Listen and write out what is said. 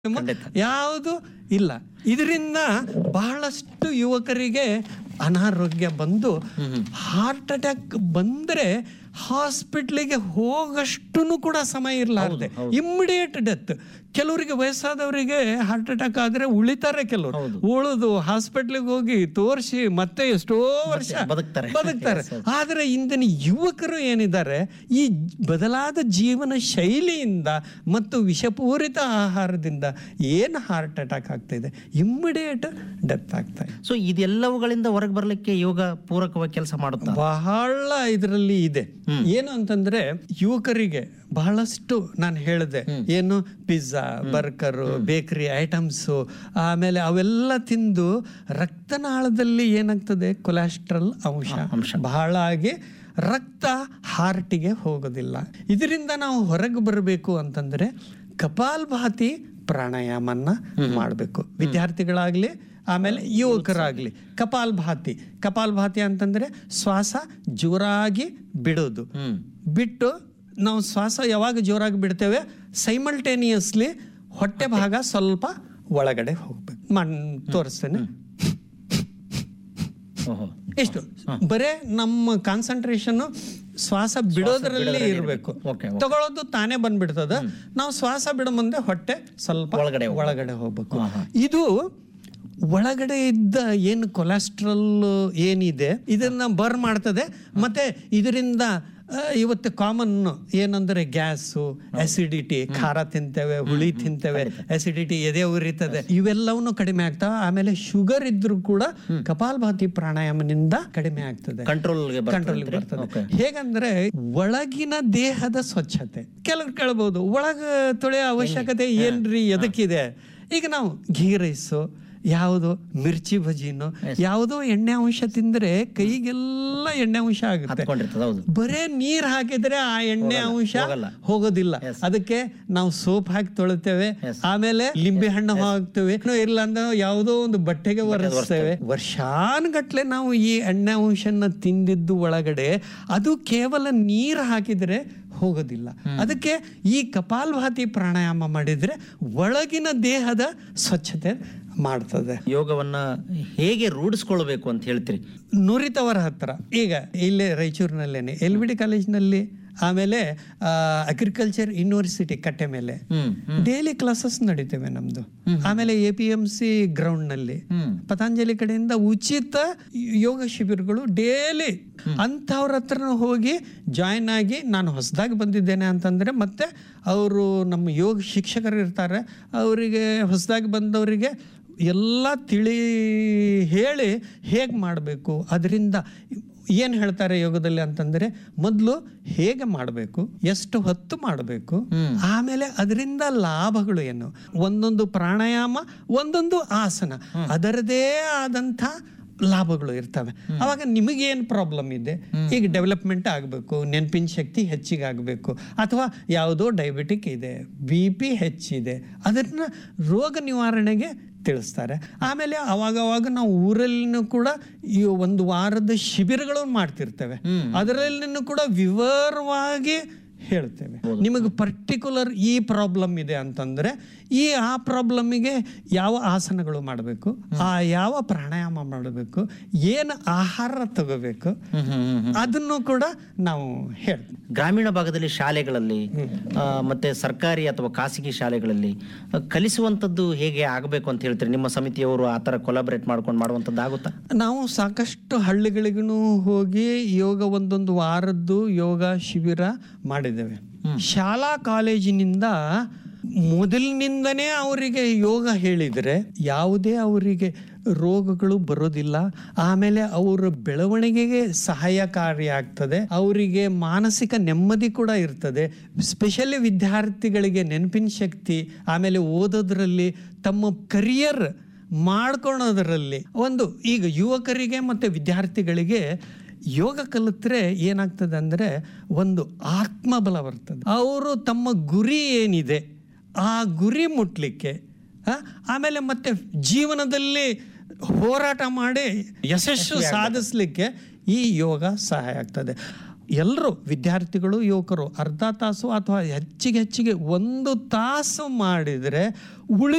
ಯಾವುದು ಇಲ್ಲ ಇದರಿಂದ ಬಹಳಷ್ಟು ಯುವಕರಿಗೆ ಅನಾರೋಗ್ಯ ಬಂದು ಹಾರ್ಟ್ ಅಟ್ಯಾಕ್ ಬಂದ್ರೆ ಹಾಸ್ಪಿಟ್ಲಿಗೆ ಹೋಗಷ್ಟು ಕೂಡ ಸಮಯ ಇರಲಾರ್ದೆ ಇಮ್ಮಿಡಿಯೇಟ್ ಡೆತ್ ಕೆಲವರಿಗೆ ವಯಸ್ಸಾದವರಿಗೆ ಹಾರ್ಟ್ ಅಟ್ಯಾಕ್ ಆದ್ರೆ ಉಳಿತಾರೆ ಕೆಲವರು ಉಳಿದು ಹಾಸ್ಪಿಟ್ಲಿಗೆ ಹೋಗಿ ತೋರಿಸಿ ಮತ್ತೆ ಎಷ್ಟೋ ವರ್ಷ ಬದುಕ್ತಾರೆ. ಬದುಕ್ತಾರೆ ಆದ್ರೆ ಇಂದಿನ ಯುವಕರು ಏನಿದ್ದಾರೆ ಈ ಬದಲಾದ ಜೀವನ ಶೈಲಿಯಿಂದ ಮತ್ತು ವಿಷಪೂರಿತ ಆಹಾರದಿಂದ ಏನು ಹಾರ್ಟ್ ಅಟ್ಯಾಕ್ ಆಗ್ತಾ ಇದೆ ಇಮ್ಮಿಡಿಯೇಟ್ ಡೆತ್ ಆಗ್ತಾ ಇದೆ ಸೊ ಇದೆಲ್ಲವುಗಳಿಂದ ಹೊರಗೆ ಬರ್ಲಿಕ್ಕೆ ಯೋಗ ಪೂರಕವಾಗಿ ಕೆಲಸ ಮಾಡುತ್ತಾ ಬಹಳ ಇದರಲ್ಲಿ ಇದೆ ಏನು ಅಂತಂದ್ರೆ ಯುವಕರಿಗೆ ಬಹಳಷ್ಟು ನಾನು ಹೇಳಿದೆ ಏನು ಪಿಜ್ಜಾ ಬರ್ಗರು ಬೇಕರಿ ಐಟಮ್ಸು ಆಮೇಲೆ ಅವೆಲ್ಲ ತಿಂದು ರಕ್ತನಾಳದಲ್ಲಿ ಏನಾಗ್ತದೆ ಕೊಲೆಸ್ಟ್ರಾಲ್ ಅಂಶ ಬಹಳ ಆಗಿ ರಕ್ತ ಹಾರ್ಟಿಗೆ ಹೋಗೋದಿಲ್ಲ ಇದರಿಂದ ನಾವು ಹೊರಗೆ ಬರಬೇಕು ಅಂತಂದ್ರೆ ಕಪಾಲ್ಭಾತಿ ಪ್ರಾಣಾಯಾಮನ್ನ ಮಾಡಬೇಕು ವಿದ್ಯಾರ್ಥಿಗಳಾಗ್ಲಿ ಆಮೇಲೆ ಯುವಕರಾಗ್ಲಿ ಕಪಾಲ್ಭಾತಿ ಕಪಾಲ್ಭಾತಿ ಅಂತಂದ್ರೆ ಶ್ವಾಸ ಜೋರಾಗಿ ಬಿಡೋದು ಬಿಟ್ಟು ನಾವು ಶ್ವಾಸ ಯಾವಾಗ ಜೋರಾಗಿ ಬಿಡ್ತೇವೆ ಸೈಮಲ್ಟೇನಿಯಸ್ಲಿ ಹೊಟ್ಟೆ ಭಾಗ ಸ್ವಲ್ಪ ಒಳಗಡೆ ಹೋಗ್ಬೇಕು ಮಣ್ ತೋರಿಸ್ತೇನೆ ಓಹೋ ಎಷ್ಟು ಬರೇ ನಮ್ಮ ಕಾನ್ಸಂಟ್ರೇಷನ್ ಶ್ವಾಸ ಬಿಡೋದ್ರಲ್ಲಿ ಇರಬೇಕು ಓಕೆ ತಗೊಳ್ಳೋದು ತಾನೇ ಬಂದ್ಬಿಡ್ತದ ನಾವು ಶ್ವಾಸ ಬಿಡೋ ಮುಂದೆ ಹೊಟ್ಟೆ ಸ್ವಲ್ಪ ಒಳಗಡೆ ಒಳಗಡೆ ಹೋಗ್ಬೇಕು ಇದು ಒಳಗಡೆ ಇದ್ದ ಏನು ಕೊಲೆಸ್ಟ್ರಾಲ್ ಏನಿದೆ ಇದನ್ನ ಬರ್ ಮಾಡ್ತದೆ ಮತ್ತೆ ಇದರಿಂದ ಆ, ಇವತ್ತು ಕಾಮನ್ ಏನಂದ್ರೆ ಗ್ಯಾಸು ಅಸಿಡಿಟಿ ಖಾರ ತಿಂತೇವೆ ಹುಳಿ ತಿಂತೇವೆ ಅಸಿಡಿಟಿ ಎದೆ ಉರಿತದೆ ಇವೆಲ್ಲವನ್ನು ಕಡಿಮೆ ಆಗ್ತಾವ ಆಮೇಲೆ ಶುಗರ್ ಇದ್ರೂ ಕೂಡ ಕಪಾಲ್ಭಾತಿ ಪ್ರಾಣಾಯಾಮನಿಂದ ಕಡಿಮೆ ಆಗ್ತದೆ ಕಂಟ್ರೋಲ್ಗೆ ಕಂಟ್ರೋಲ್ ಬರ್ತದೆ ಹೇಗಂದ್ರೆ ಒಳಗಿನ ದೇಹದ ಸ್ವಚ್ಛತೆ ಕೆಲವ್ರು ಕೇಳ್ಬೋದು ಒಳಗ ತೊಳೆಯೋ ಅವಶ್ಯಕತೆ ಏನ್ರಿ ಎದಕ್ಕಿದೆ ಈಗ ನಾವು ಘೀ ರೈಸು ಯಾವುದು ಮಿರ್ಚಿ ಬಜಿನೋ ಯಾವುದೋ ಎಣ್ಣೆ ಅಂಶ ತಿಂದ್ರೆ ಕೈಗೆಲ್ಲ ಎಣ್ಣೆ ಅಂಶ ಆಗುತ್ತೆ ಹತ್ಕೊಂಡಿರ್ತದೆ ಹೌದು ಬರೇ ನೀರ್ ಹಾಕಿದ್ರೆ ಆ ಎಣ್ಣೆ ಅಂಶ ಹೋಗಲ್ಲ. ಹೋಗೋದಿಲ್ಲ ಅದಕ್ಕೆ ನಾವು ಸೋಪ್ ಹಾಕಿ ತೊಳಿತೇವೆ ಆಮೇಲೆ ಲಿಂಬೆ ಹಣ್ಣು ಹಾಕ್ತೇವೆ ಇನ್ನು ಇಲ್ಲ ಅಂದ್ರೆ ಯಾವುದೋ ಒಂದು ಬಟ್ಟೆಗೆ ಒರೆಸ್ತೇವೆ ವರ್ಷಾನುಗಟ್ಲೆ ನಾವು ಈ ಎಣ್ಣೆ ಅಂಶನ ತಿಂದಿದ್ದು ಒಳಗಡೆ ಅದು ಕೇವಲ ನೀರು ಹಾಕಿದ್ರೆ ಹೋಗೋದಿಲ್ಲ ಅದಕ್ಕೆ ಈ ಕಪಾಲ್ಭಾತಿ ಪ್ರಾಣಾಯಾಮ ಮಾಡಿದ್ರೆ ಒಳಗಿನ ದೇಹದ ಸ್ವಚ್ಛತೆ ಮಾಡ್ತದೆ ಯೋಗವನ್ನ ಹೇಗೆ ರೂಢಿಸ್ಕೊಳ್ಬೇಕು ಅಂತ ಹೇಳ್ತೀರಿ ನುರಿತವರ ಹತ್ರ ಈಗ ಇಲ್ಲೇ ರಾಯಚೂರಿನಲ್ಲೇನೆ ಎಲ್ ಬಿ ಡಿ ಕಾಲೇಜ್ನಲ್ಲಿ ಆಮೇಲೆ ಅಗ್ರಿಕಲ್ಚರ್ ಯೂನಿವರ್ಸಿಟಿ ಕಟ್ಟೆ ಮೇಲೆ ಹ್ಮ್ ಡೈಲಿ ಕ್ಲಾಸಸ್ ನಡೀತೇವೆ ನಮ್ದು ಆಮೇಲೆ A P M C ground ನಲ್ಲಿ ಪತಂಜಲಿ ಕಡೆಯಿಂದ ಉಚಿತ ಯೋಗ ಶಿಬಿರಗಳು ಡೈಲಿ ಅಂಥವ್ರ ಹತ್ರ ಹೋಗಿ ಜಾಯಿನ್ ಆಗಿ ನಾನು ಹೊಸದಾಗಿ ಬಂದಿದ್ದೇನೆ ಅಂತಂದ್ರೆ ಮತ್ತೆ ಅವರು ನಮ್ಮ ಯೋಗ ಶಿಕ್ಷಕರು ಇರ್ತಾರೆ ಅವರಿಗೆ ಹೊಸದಾಗಿ ಬಂದವರಿಗೆ ಎಲ್ಲ ತಿಳಿ ಹೇಳಿ ಹೇಗೆ ಮಾಡಬೇಕು ಅದರಿಂದ ಏನು ಹೇಳ್ತಾರೆ ಯೋಗದಲ್ಲಿ ಅಂತಂದ್ರೆ ಮೊದಲು ಹೇಗೆ ಮಾಡಬೇಕು ಎಷ್ಟು ಹೊತ್ತು ಮಾಡಬೇಕು ಆಮೇಲೆ ಅದರಿಂದ ಲಾಭಗಳು ಏನು ಒಂದೊಂದು ಪ್ರಾಣಾಯಾಮ ಒಂದೊಂದು ಆಸನ ಅದರದೇ ಆದಂಥ ಲಾಭಗಳು ಇರ್ತವೆ ಅವಾಗ ನಿಮಗೇನು ಪ್ರಾಬ್ಲಮ್ ಇದೆ ಈಗ ಡೆವಲಪ್ಮೆಂಟ್ ಆಗಬೇಕು ನೆನಪಿನ ಶಕ್ತಿ ಹೆಚ್ಚಿಗೆ ಆಗಬೇಕು ಅಥವಾ ಯಾವುದೋ ಡಯಾಬಿಟಿಕ್ ಇದೆ ಬಿ ಪಿ ಹೆಚ್ಚಿದೆ ಅದನ್ನ ರೋಗ ನಿವಾರಣೆಗೆ ತಿಳಿಸ್ತಾರೆ ಆಮೇಲೆ ಅವಾಗ ಅವಾಗ ನಾವು ಊರಲ್ಲಿನೂ ಕೂಡ ಈ ಒಂದು ವಾರದ ಶಿಬಿರಗಳನ್ನು ಮಾಡ್ತಿರ್ತೇವೆ ಅದರಲ್ಲಿನೂ ಕೂಡ ವಿವರವಾಗಿ ಹೇಳ್ತೇವೆ ನಿಮಗೆ ಪರ್ಟಿಕ್ಯುಲರ್ ಈ ಪ್ರಾಬ್ಲಮ್ ಇದೆ ಅಂತಂದ್ರೆ ಈ ಆ ಪ್ರಾಬ್ಲಮ್ಮಿಗೆ ಯಾವ ಆಸನಗಳು ಮಾಡಬೇಕು ಆ ಯಾವ ಪ್ರಾಣಾಯಾಮ ಮಾಡಬೇಕು ಏನು ಆಹಾರ ತಗೋಬೇಕು ಅದನ್ನು ಕೂಡ ನಾವು ಹೇಳ್ತೀವಿ ಗ್ರಾಮೀಣ ಭಾಗದಲ್ಲಿ ಶಾಲೆಗಳಲ್ಲಿ ಆ, ಮತ್ತೆ ಸರ್ಕಾರಿ ಅಥವಾ ಖಾಸಗಿ ಶಾಲೆಗಳಲ್ಲಿ ಆ, ಕಲಿಸುವಂಥದ್ದು ಹೇಗೆ ಆಗಬೇಕು ಅಂತ ಹೇಳ್ತೀರಿ ನಿಮ್ಮ ಸಮಿತಿಯವರು ಆ ಥರ ಕೊಲಾಬರೇಟ್ ಮಾಡ್ಕೊಂಡು ಮಾಡುವಂಥದ್ದು ಆಗುತ್ತಾ ನಾವು ಸಾಕಷ್ಟು ಹಳ್ಳಿಗಳಿಗೂ ಹೋಗಿ ಯೋಗ ಒಂದೊಂದು ವಾರದ್ದು ಯೋಗ ಶಿಬಿರ ಮಾಡಿದ್ದೇವೆ ಶಾಲಾ ಕಾಲೇಜಿನಿಂದ ಮೊದಲಿನಿಂದನೇ ಅವರಿಗೆ ಯೋಗ ಹೇಳಿದರೆ ಯಾವುದೇ ಅವರಿಗೆ ರೋಗಗಳು ಬರೋದಿಲ್ಲ ಆಮೇಲೆ ಅವರ ಬೆಳವಣಿಗೆಗೆ ಸಹಾಯಕಾರಿ ಆಗ್ತದೆ ಅವರಿಗೆ ಮಾನಸಿಕ ನೆಮ್ಮದಿ ಕೂಡ ಇರ್ತದೆ ಸ್ಪೆಷಲಿ ವಿದ್ಯಾರ್ಥಿಗಳಿಗೆ ನೆನಪಿನ ಶಕ್ತಿ ಆಮೇಲೆ ಓದೋದ್ರಲ್ಲಿ ತಮ್ಮ ಕರಿಯರ್ ಮಾಡ್ಕೊಳೋದ್ರಲ್ಲಿ ಒಂದು ಈಗ ಯುವಕರಿಗೆ ಮತ್ತು ವಿದ್ಯಾರ್ಥಿಗಳಿಗೆ ಯೋಗ ಕಲಿತ್ರೆ ಏನಾಗ್ತದೆ ಅಂದರೆ ಒಂದು ಆತ್ಮಬಲ ಬರ್ತದೆ ಅವರು ತಮ್ಮ ಗುರಿ ಏನಿದೆ ಆ ಗುರಿ ಮುಟ್ಲಿಕ್ಕೆ ಆ, ಆಮೇಲೆ ಮತ್ತೆ ಜೀವನದಲ್ಲಿ ಹೋರಾಟ ಮಾಡಿ ಯಶಸ್ಸು ಸಾಧಿಸ್ಲಿಕ್ಕೆ ಈ ಯೋಗ ಸಹಾಯ ಆಗ್ತದೆ ಎಲ್ಲರೂ ವಿದ್ಯಾರ್ಥಿಗಳು ಯುವಕರು ಅರ್ಧ ತಾಸು ಅಥವಾ ಹೆಚ್ಚಿಗೆ ಹೆಚ್ಚಿಗೆ ಒಂದು ತಾಸು ಮಾಡಿದರೆ ಉಳಿ